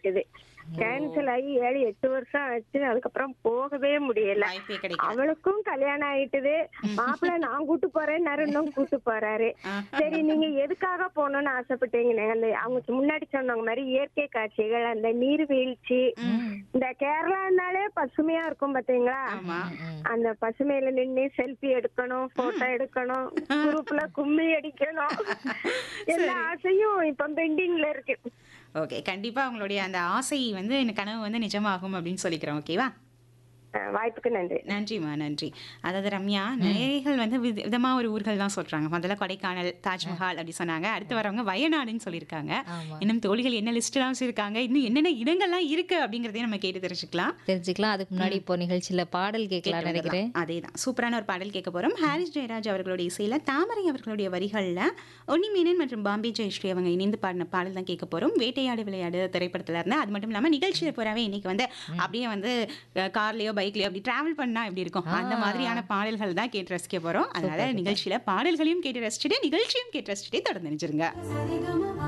ஆயிட்டுது கேன்சல் ஆகி ஏழு எட்டு வருஷம் ஆச்சு அதுக்கப்புறம் போகவே முடியல வாய்ப்பே கிடைக்கல அவளுக்கும் கல்யாணம் ஆயிட்டுது மாப்பிள்ளை நான் கூட்டு போறேன் இன்னும் கூட்டு போறாரு சரி நீங்க எதுக்காக போகணும்னு ஆசைப்பட்டீங்க அந்த அவங்க முன்னாடி சொன்னவங்க மாதிரி இயற்கை காட்சிகள் அந்த நீர்வீழ்ச்சி இந்த கேரளானாலே பசுமையா இருக்கும் பாத்தீங்களா ஆமா அந்த பசுமையில நின்னு செல்ஃபி எடுக்கணும் போட்டோ எடுக்கணும் குரூப்ல கும்மி அடிக்கணும் எல்லா ஆசையும் இப்ப பெண்டிங்ல இருக்கு ஓகே கண்டிப்பா உங்களுடைய அந்த ஆசை வந்து இந்த கனவு வந்து நிஜமாகும் அப்படின்னு சொல்லிக்கிறோம் ஓகேவா அஹ் வாய்ப்புக்கு நன்றி நன்றிம்மா நன்றி அதாவது ரம்யா நேயர்கள் வந்து வித விதமா ஒரு ஊர்கள் தான் சொல்றாங்க முதல்ல கொடைக்கானல் தாஜ்மஹால் அப்படி சொன்னாங்க அடுத்து வரவங்க வயநாடுன்னு சொல்லியிருக்காங்க ஆமா இன்னும் தோழிகள் என்ன லிஸ்ட்லாம் வச்சிருக்காங்க இன்னும் என்னென்ன இடங்கள்லாம் இருக்கு அப்படிங்கறதையும் நம்ம கேட்டு தெரிஞ்சுக்கலாம் தெரிஞ்சுக்கலாம் அதுக்கு முன்னாடி இப்போ நிகழ்ச்சியில பாடல் கேட்கலாம் நினைக்கிறேன் அதேதான் சூப்பரான ஒரு பாடல் கேட்க போறோம் ஹாரிஸ் ஜெயராஜ் அவர்களுடைய இசையில தாமரை அவர்களுடைய வரிகள்ல ஒன்னி மேனன் மற்றும் பாம்பே ஜெயஸ்ரீ அவங்க இணைந்து பாடின பாடல் தான் கேட்க போறோம் வேட்டையாடு விளையாடு திரைப்படத்துல இருந்து அது மட்டும் இல்லாம நிகழ்ச்சியில போறவே இன்னைக்கு வந்து அப்படியே வந்து அஹ், கார்லயோ பைக்லயோ அப்படி டிராவல் பண்ணா எப்படி இருக்கும் அந்த மாதிரியான பாடல்கள் தான் கேட்டு ரசிக்க போறோம் அதனால நிகழ்ச்சியில பாடல்களையும் கேட்டு ரசிச்சுட்டு நிகழ்ச்சியும் கேட்டு ரசிச்சுட்டே தொடர்ந்து நினைச்சிருங்க